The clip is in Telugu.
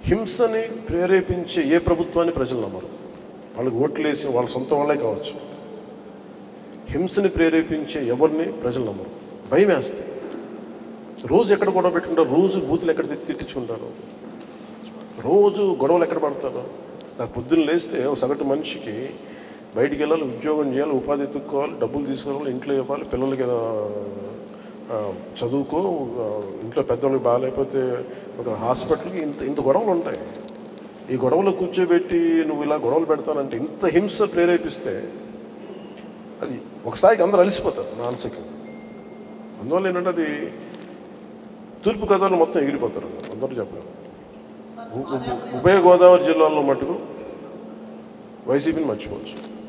హింసని ప్రేరేపించే ఏ ప్రభుత్వాన్ని ప్రజలు నమ్మరు వాళ్ళకి ఓట్లు వేసి వాళ్ళ సొంత వాళ్ళే కావచ్చు హింసని ప్రేరేపించే ఎవరిని ప్రజలు నమ్మరు భయం వేస్తే రోజు ఎక్కడ గొడవ పెట్టుకుంటారు రోజు బూతులు ఎక్కడ తిట్టి- తిట్టించుకుంటారు రోజు గొడవలు ఎక్కడ పడతారు నాకు పొద్దున్న లేస్తే ఒక సగటు మనిషికి బయటికి వెళ్ళాలి ఉద్యోగం చేయాలి ఉపాధి ఎత్తుక్కోవాలి డబ్బులు తీసుకోవాలి ఇంట్లో ఇవ్వాలి పిల్లలకి ఏదో, ఆ, చదువుకో ఆ, ఇంట్లో పెద్దవాళ్ళకి బాగాలేకపోతే ఒక హాస్పిటల్కి ఇంత ఇంత గొడవలు ఉంటాయి ఈ గొడవలు కూర్చోబెట్టి నువ్వు ఇలా గొడవలు పెడతానంటే ఇంత హింస ప్రేరేపిస్తే అది ఒక స్థాయికి అందరూ అలసిపోతారు మానసికంగా అందువల్ల ఏంటంటే అది తూర్పు గోదావరి మొత్తం ఎగిరిపోతారు అందరూ చెప్పారు ఉ- ఉ- ఉభయ గోదావరి జిల్లాల్లో మటుకు వైసీపీని మర్చిపోవచ్చు